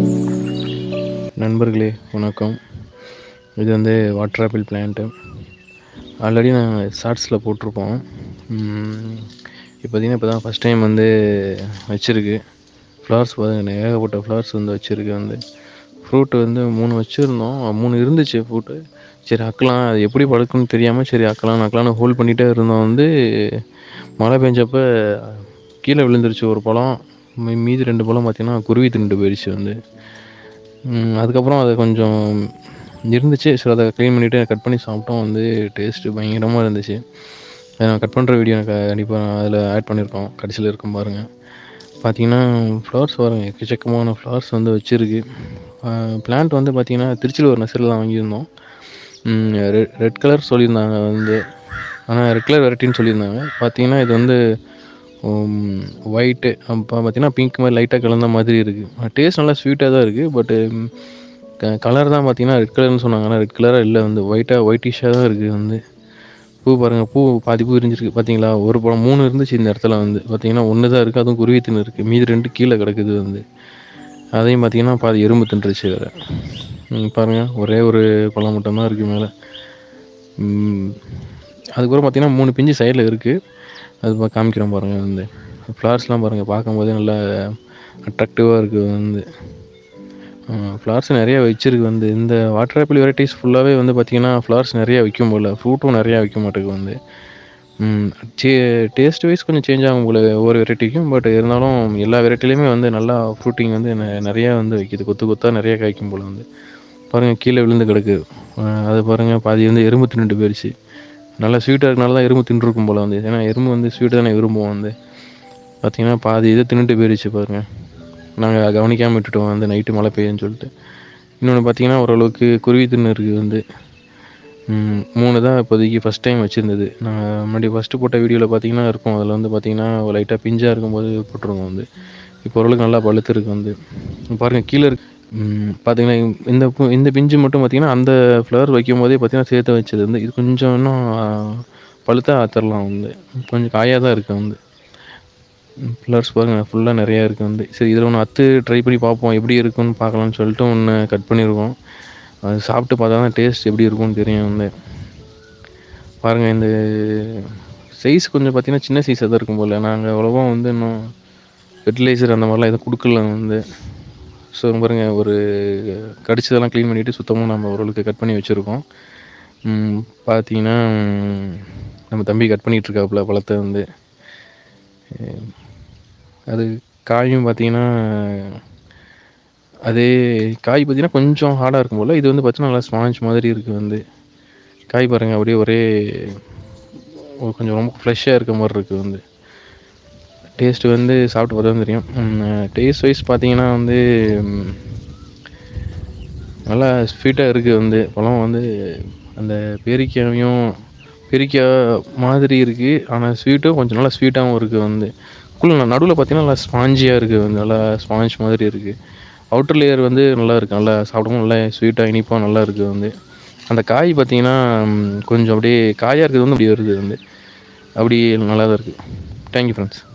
நண்பர்களே வணக்கம் இது வந்து வாட்டர் ஆப்பிள் பிளான்ட்டு ஆல்ரெடி நான் ஷார்ட்ஸில் போட்டிருப்போம் இப்போ பார்த்தீங்கன்னா இப்போ தான் ஃபஸ்ட் டைம் வந்து வச்சுருக்கு ஃப்ளவர்ஸ் பாருங்க ஏகப்பட்ட ஃப்ளவர்ஸ் வந்து வச்சுருக்கு வந்து ஃப்ரூட் வந்து மூணு வச்சுருந்தோம் மூணு இருந்துச்சு ஃப்ரூட்டு சரி அக்கலாம் அது எப்படி பழுக்குன்னு தெரியாமல் சரி அக்கலாம் அக்கலாம்னு ஹோல்ட் பண்ணிகிட்டே இருந்தோம் வந்து மழை பெஞ்சப்போ கீழே விழுந்துருச்சு ஒரு பழம் மீ- மீதி ரெண்டு பழம் பார்த்தீங்கன்னா குருவி தின்னுட்டு போயிடுச்சு வந்து ம், அதுக்கப்புறம் அதை கொஞ்சம் இருந்துச்சு சரி அதை க்ளீன் பண்ணிவிட்டு கட் பண்ணி சாப்பிட்டோம் வந்து டேஸ்ட்டு பயங்கரமாக இருந்துச்சு அதை நான் கட் பண்ணுற வீடியோ எனக்கு கண்டிப்பாக அதில் ஆட் பண்ணியிருக்கோம் கடைசியில் இருக்கும் பாருங்கள் பார்த்தீங்கன்னா ஃப்ளவர்ஸ் பாருங்க எக்கச்சக்கமான ஃப்ளவர்ஸ் வந்து வச்சுருக்கு பிளான்ட் வந்து பார்த்தீங்கன்னா திருச்சியில் ஒரு நர்சரியில் தான் வாங்கியிருந்தோம் ரெட் ரெட் கலர் சொல்லியிருந்தாங்க வந்து ஆனால் ரெட் கலர் வெரைட்டின்னு சொல்லியிருந்தாங்க பார்த்தீங்கன்னா இது வந்து ஒயிட்டு அப்போ பார்த்தீங்கன்னா பிங்க் மாதிரி லைட்டாக கலந்த மாதிரி இருக்குது டேஸ்ட் நல்லா ஸ்வீட்டாக தான் இருக்குது பட்டு கலர் தான் பார்த்தீங்கன்னா ரெட் கலர்னு சொன்னாங்க ஆனால் ரெட் கலராக இல்லை வந்து ஒயிட்டாக ஒயிட்டிஷாக தான் இருக்குது வந்து பூ பாருங்கள் பூ பாதி பூ இருந்துருக்கு பார்த்தீங்களா ஒரு பழம் மூணு இருந்துச்சு இந்த இடத்துல வந்து பார்த்தீங்கன்னா ஒன்று தான் இருக்குது அதுவும் குருவி தின்னு இருக்குது மீதி ரெண்டு கீழே கிடக்குது வந்து அதையும் பார்த்தீங்கன்னா பாதி எறும்பு தின்றுச்சு வேறு பாருங்கள் ஒரே ஒரு பழம் மட்டும்தான் இருக்குது மேலே அதுக்கப்புறம் பார்த்தீங்கன்னா மூணு பிஞ்சு சைடில் இருக்குது அது பா- காமிக்கிறேன் பாருங்கள் வந்து ஃப்ளவர்ஸ்லாம் பாருங்கள் பார்க்கும்போதே நல்லா அட்ராக்டிவாக இருக்குது வந்து ஃப்ளவர்ஸ் நிறைய வச்சிருக்கு வந்து இந்த வாட்டர் ஆப்பிள் வெரைட்டிஸ் ஃபுல்லாகவே வந்து பார்த்திங்கன்னா ஃப்ளவர்ஸ் நிறைய வைக்கும் போல் ஃப்ரூட்டும் நிறையா வைக்க மாட்டேங்குது வந்து டேஸ்ட் வைஸ் கொஞ்சம் சேஞ்ச் ஆகும் போல ஒவ்வொரு வெரைட்டிக்கும் பட் இருந்தாலும் எல்லா வெரைட்டிலையுமே வந்து நல்லா ஃப்ரூட்டிங் வந்து நெ- நிறையா வந்து வைக்கிது கொத்து கொத்தாக நிறையா காய்க்கும் போல் வந்து பாருங்கள் கீழே விழுந்து கிடக்கு அஹ் அது பாருங்கள் பாதி வந்து எறும்பு தின்னுட்டு போயிடுச்சு நல்லா ஸ்வீட்டாக இருக்கனால தான் எறும்பு தின்றுருக்கும் போல் வந்து ஏன்னா எறும்பு வந்து ஸ்வீட்டு தானே விரும்புவோம் வந்து பார்த்தீங்கன்னா பாதி இது தின்னுட்டு போயிடுச்சு பாருங்கள் நாங்கள் கவனிக்காமல் விட்டுட்டோம் வந்து நைட்டு மழை பெய்யுன்னு சொல்லிட்டு இன்னொன்று பார்த்தீங்கன்னா ஓரளவுக்கு குருவி தின்னு இருக்குது வந்து ம், மூணு தான் இப்போதைக்கு ஃபஸ்ட் டைம் வச்சுருந்தது நான் முன்னாடி ஃபஸ்ட்டு போட்ட வீடியோவில் பார்த்தீங்கன்னா இருக்கும் அதில் வந்து பார்த்தீங்கன்னா லைட்டாக பிஞ்சாக இருக்கும்போது போட்டிருக்கோம் வந்து இப்போ ஓரளவுக்கு நல்லா பழுத்து இருக்கு வந்து பாருங்கள் கீழே இருக்கு ம், பார்த்தீங்கன்னா இந்த பூ- இந்த பிஞ்சு மட்டும் பார்த்தீங்கன்னா அந்த ஃப்ளவர் வைக்கும் போதே பார்த்தீங்கன்னா சேர்த்து வச்சது வந்து இது கொஞ்சம் இன்னும் ஆ, பழுத்தா தரலாம் வந்து கொஞ்சம் காயாக தான் இருக்குது வந்து ஃப்ளவர்ஸ் பாருங்கள் ஃபுல்லாக நிறையா இருக்குது வந்து சரி இதில் ஒன்று அத்து ட்ரை பண்ணி பார்ப்போம் எப்படி இருக்குன்னு பார்க்கலாம்னு சொல்லிட்டு ஒன்று கட் பண்ணியிருக்கோம் அது சாப்பிட்டு பார்த்தா தான் டேஸ்ட் எப்படி இருக்கும்னு தெரியும் வந்து பாருங்கள் இந்த சைஸ் கொஞ்சம் பார்த்தீங்கன்னா சின்ன சைஸாக தான் இருக்கும் போல் நாங்கள் அவ்வளோவா வந்து இன்னும் ஃபெர்டிலைசர் அந்த மாதிரிலாம் எதுவும் கொடுக்கல வந்து ஸோ பாருங்க ஒரு கடிச்சதெல்லாம் க்ளீன் பண்ணிவிட்டு சுத்தமாக நம்ம ஓரளவுக்கு கட் பண்ணி வச்சுருக்கோம் பார்த்தீங்கன்னா ம், நம்ம தம்பி கட் பண்ணிகிட்டு இருக்காப்புல பழத்தை வந்து அஹ், அது காயும் பார்த்தீங்கன்னா அதே காய் பார்த்தீங்கன்னா கொஞ்சம் ஹார்டாக இருக்கும் போல் இது வந்து பார்த்தீங்கன்னா நல்லா ஸ்பாஞ்ச் மாதிரி இருக்குது வந்து காய் பாருங்கள் அப்படியே ஒரே ஒரு கொஞ்சம் ரொம்ப ஃப்ரெஷ்ஷாக இருக்க மாதிரி இருக்குது வந்து டேஸ்ட் வந்து சாப்பிட்டு பார்த்தா தான் தெரியும் டேஸ்ட் வைஸ் பார்த்தீங்கன்னா வந்து ம், நல்லா ஸ்வீட்டாக இருக்குது வந்து பழம் வந்து அந்த பேரிக்காயும் பேரிக்காய் மாதிரி இருக்குது ஆனால் ஸ்வீட்டும் கொஞ்சம் நல்லா ஸ்வீட்டாகவும் இருக்குது வந்து குள்ள நடுவில் பார்த்தீங்கன்னா நல்லா ஸ்பாஞ்சியாக இருக்குது வந்து நல்லா ஸ்பாஞ்ச் மாதிரி இருக்குது அவுட்டர் லேயர் வந்து நல்லா இருக்குது நல்லா சாப்பிடவும் நல்லா ஸ்வீட்டாக இனிப்பாக நல்லா இருக்குது வந்து அந்த காய் பார்த்தீங்கன்னா ம், கொஞ்சம் அப்படியே காயாக இருக்கிறது வந்து அப்படி வருது வந்து அப்படி நல்லா தான் இருக்குது தேங்க்யூ ஃப்ரெண்ட்ஸ்